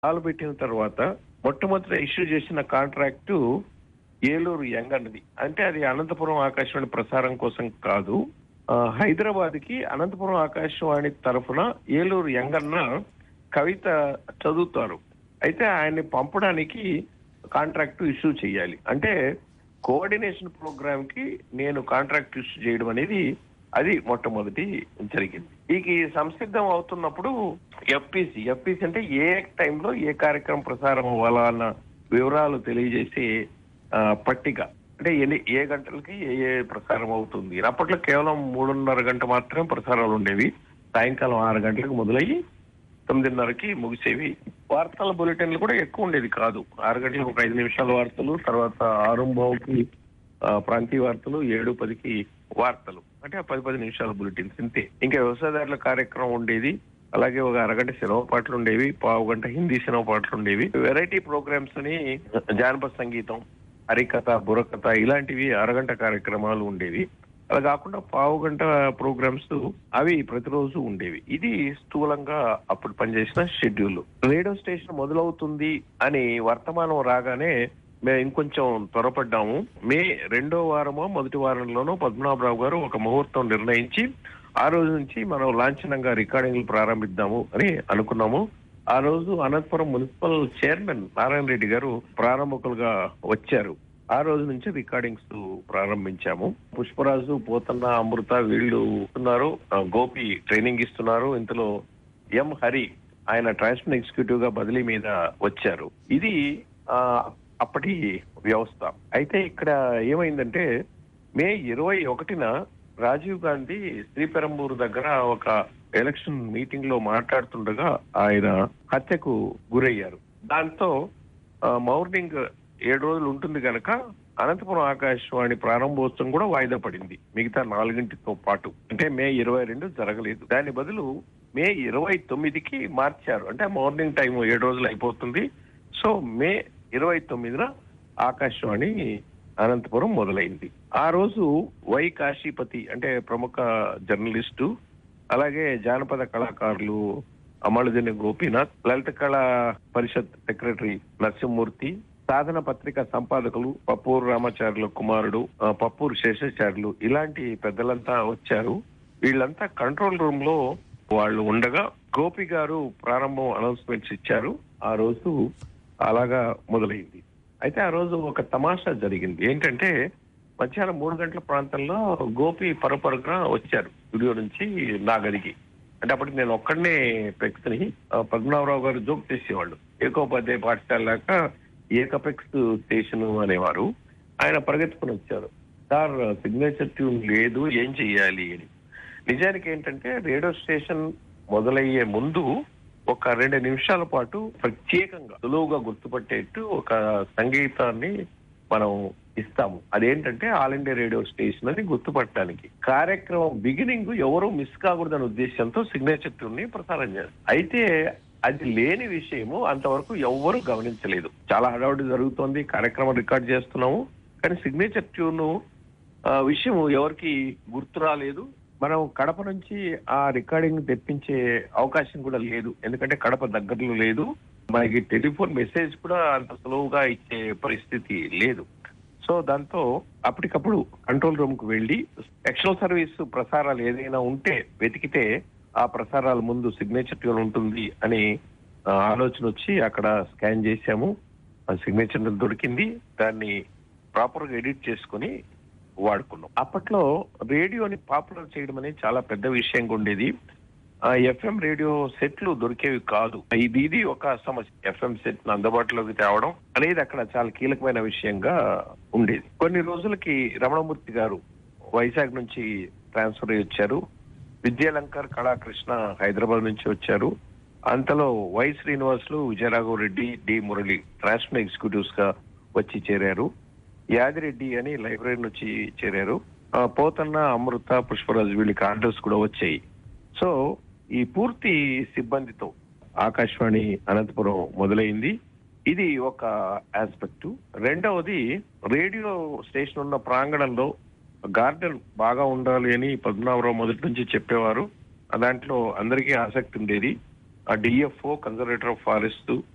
కాలు పెట్టిన తర్వాత మొట్టమొదట ఇష్యూ చేసిన కాంట్రాక్టు ఏలూరు యంగ్ అన్నది అంటే అది అనంతపురం ఆకాశవాణి ప్రసారం కోసం కాదు ఆ, హైదరాబాద్ కి అనంతపురం ఆకాశవాణి తరఫున ఏలూరు యంగ్ అన్న కవిత చదువుతారు అయితే ఆయన్ని పంపడానికి కాంట్రాక్ట్ ఇష్యూ చేయాలి అంటే కోఆర్డినేషన్ ప్రోగ్రామ్ కి నేను కాంట్రాక్ట్ ఇష్యూ చేయడం అనేది అది మొట్టమొదటి జరిగింది ఇక ఈ సంసిద్ధం అవుతున్నప్పుడు ఎఫ్పిసి ఎఫ్పిసి అంటే ఏ టైంలో ఏ కార్యక్రమం ప్రసారం అవ్వాలా అన్న వివరాలు తెలియజేసే ఆ, పట్టిక అంటే ఎన్ని ఏ గంటలకి ఏ ఏ ప్రసారం అవుతుంది అప్పట్లో కేవలం మూడున్నర గంట మాత్రమే ప్రసారాలు ఉండేవి సాయంకాలం ఆరు గంటలకు మొదలయ్యి తొమ్మిదిన్నరకి ముగిసేవి వార్తల బులెటిన్లు కూడా ఎక్కువ ఉండేది కాదు ఆరు గంటలకు ఒక ఐదు నిమిషాల వార్తలు తర్వాత ఆరు బావుకి ఆ, ప్రాంతీయ వార్తలు ఏడు పదికి వార్తలు అంటే ఆ పది పది నిమిషాల బులెటిన్స్ ఇంతే ఇంకా వ్యవసాయదారుల కార్యక్రమం ఉండేది అలాగే ఒక అరగంట సినిమా పాటలు ఉండేవి పావు గంట హిందీ సినిమా పాటలు ఉండేవి వెరైటీ ప్రోగ్రామ్స్ అని జానపద సంగీతం హరికథ బుర్రకథ ఇలాంటివి అరగంట కార్యక్రమాలు ఉండేవి అలా కాకుండా పావు గంట ప్రోగ్రామ్స్ అవి ప్రతిరోజు ఉండేవి ఇది స్థూలంగా అప్పుడు పనిచేసిన షెడ్యూల్ రేడియో స్టేషన్ మొదలవుతుంది అని వర్తమానం రాగానే మేము ఇంకొంచెం త్వరపడ్డాము మే రెండో వారమో మొదటి వారంలోనో పద్మనాభరావు గారు ఒక ముహూర్తం నిర్ణయించి ఆ రోజు నుంచి మనం లాంఛనంగా రికార్డింగ్లు ప్రారంభిద్దాము అని అనుకున్నాము ఆ రోజు అనంతపురం మున్సిపల్ చైర్మన్ నారాయణ రెడ్డి గారు ప్రారంభకులుగా వచ్చారు ఆ రోజు నుంచి రికార్డింగ్స్ ప్రారంభించాము పుష్పరాజు పోతన్న అమృత వీళ్ళు ఉన్నారు ఆ, గోపి ట్రైనింగ్ ఇస్తున్నారు ఇందులో ఎం హరి ఆయన ట్రాన్స్మిషన్ ఎగ్జిక్యూటివ్ గా బదిలీ మీద వచ్చారు ఇది ఆ, అప్పటి వ్యవస్థ అయితే ఇక్కడ ఏమైందంటే మే ఇరవై ఒకటిన రాజీవ్ గాంధీ శ్రీపెరంబూరు దగ్గర ఒక ఎలక్షన్ మీటింగ్ లో మాట్లాడుతుండగా ఆయన హత్యకు గురయ్యారు దాంతో ఆ, మార్నింగ్ ఏడు రోజులు ఉంటుంది కనుక అనంతపురం ఆకాశవాణి ప్రారంభోత్సవం కూడా వాయిదా పడింది మిగతా నాలుగింటితో పాటు అంటే మే ఇరవై రెండు జరగలేదు దాని బదులు మే ఇరవై తొమ్మిదికి మార్చారు అంటే మార్నింగ్ టైం ఏడు రోజులు అయిపోతుంది సో మే ఇరవై తొమ్మిదిన ఆకాశవాణి అనంతపురం మొదలైంది ఆ రోజు వై కాశీపతి అంటే ప్రముఖ జర్నలిస్టు అలాగే జానపద కళాకారులు అమళదిని గోపీనాథ్ లలిత కళా పరిషత్ సెక్రటరీ నరసింహమూర్తి సాధన పత్రిక సంపాదకులు పప్పూరు రామాచార్యుల కుమారుడు ఆ, పప్పూరు శేషాచార్యులు ఇలాంటి పెద్దలంతా వచ్చారు వీళ్ళంతా కంట్రోల్ రూమ్ లో వాళ్ళు ఉండగా గోపి గారు ప్రారంభం అనౌన్స్మెంట్స్ ఇచ్చారు ఆ రోజు అలాగా మొదలైంది అయితే ఆ రోజు ఒక తమాషా జరిగింది ఏంటంటే మధ్యాహ్నం మూడు గంటల ప్రాంతంలో గోపి పరపరగా వచ్చారు స్టూడియో నుంచి నా గదికి అంటే అప్పటికి నేను ఒక్కడనే పెక్స్ని పద్మనాభరావు గారు జోక్ చేసేవాళ్ళు ఏకోపాధ్యాయ పాఠశాల దాకా ఏకపెక్స్ స్టేషన్ అనేవారు ఆయన పరిగెత్తుకుని వచ్చారు సార్ సిగ్నేచర్ ట్యూన్ లేదు ఏం చెయ్యాలి అని నిజానికి ఏంటంటే రేడియో స్టేషన్ మొదలయ్యే ముందు ఒక రెండు నిమిషాల పాటు ప్రత్యేకంగా సులువుగా గుర్తుపట్టేట్టు ఒక సంగీతాన్ని మనం ఇస్తాము అదేంటంటే ఆల్ ఇండియా రేడియో స్టేషన్ అని గుర్తుపట్టడానికి కార్యక్రమం బిగినింగ్ ఎవరు మిస్ కాకూడదనే ఉద్దేశంతో సిగ్నేచర్ ట్యూన్ ని ప్రసారం చేస్తారు అయితే అది లేని విషయము అంతవరకు ఎవ్వరూ గమనించలేదు చాలా హడావుడి జరుగుతోంది కార్యక్రమం రికార్డ్ చేస్తున్నాము కానీ సిగ్నేచర్ ట్యూన్ ఆ విషయం ఎవరికి గుర్తు రాలేదు మనం కడప నుంచి ఆ రికార్డింగ్ తెప్పించే అవకాశం కూడా లేదు ఎందుకంటే కడప దగ్గరలో లేదు మనకి టెలిఫోన్ మెసేజ్ కూడా అంత సులువుగా ఇచ్చే పరిస్థితి లేదు సో దాంతో అప్పటికప్పుడు కంట్రోల్ రూమ్ కు వెళ్ళి ఎక్స్టర్నల్ సర్వీస్ ప్రసారాలు ఏదైనా ఉంటే వెతికితే ఆ ప్రసారాల ముందు సిగ్నేచర్ ట్యూన్ ఉంటుంది అని ఆ, ఆలోచన వచ్చి అక్కడ స్కాన్ చేశాము ఆ సిగ్నేచర్ దొరికింది దాన్ని ప్రాపర్ గా ఎడిట్ చేసుకుని వాడుకున్నాం అప్పట్లో రేడియోని పాపులర్ చేయడం అనేది చాలా పెద్ద విషయంగా ఉండేది ఎఫ్ఎం రేడియో సెట్లు దొరికేవి కాదు ఇది ఇది ఒక సమస్య ఎఫ్ఎం సెట్ అందుబాటులోకి తేవడం అనేది అక్కడ చాలా కీలకమైన విషయంగా ఉండేది కొన్ని రోజులకి రమణమూర్తి గారు వైజాగ్ నుంచి ట్రాన్స్ఫర్ అయ్యి వచ్చారు విద్యాలంకర్ కళాకృష్ణ హైదరాబాద్ నుంచి వచ్చారు అంతలో Y Srinivasulu Vijayaraghava Reddy D Murali transfer executives గా వచ్చి చేరారు యాదిరెడ్డి అని లైబ్రరీ నుంచి చేరారు ఆ, పోతన్న అమృత పుష్పరాజు వీళ్ళకి ఆర్డర్స్ కూడా వచ్చాయి సో ఈ పూర్తి సిబ్బందితో ఆకాశవాణి అనంతపురం మొదలైంది ఇది ఒక ఆస్పెక్ట్ రెండవది రేడియో స్టేషన్ ఉన్న ప్రాంగణంలో గార్డెన్ బాగా ఉండాలి అని పద్మనాభరావు మొదటి నుంచి చెప్పేవారు ఆ దాంట్లో అందరికీ ఆసక్తి ఉండేది ఆ డిఎఫ్ఓ కన్జర్వేటర్ ఆఫ్ ఫారెస్ట్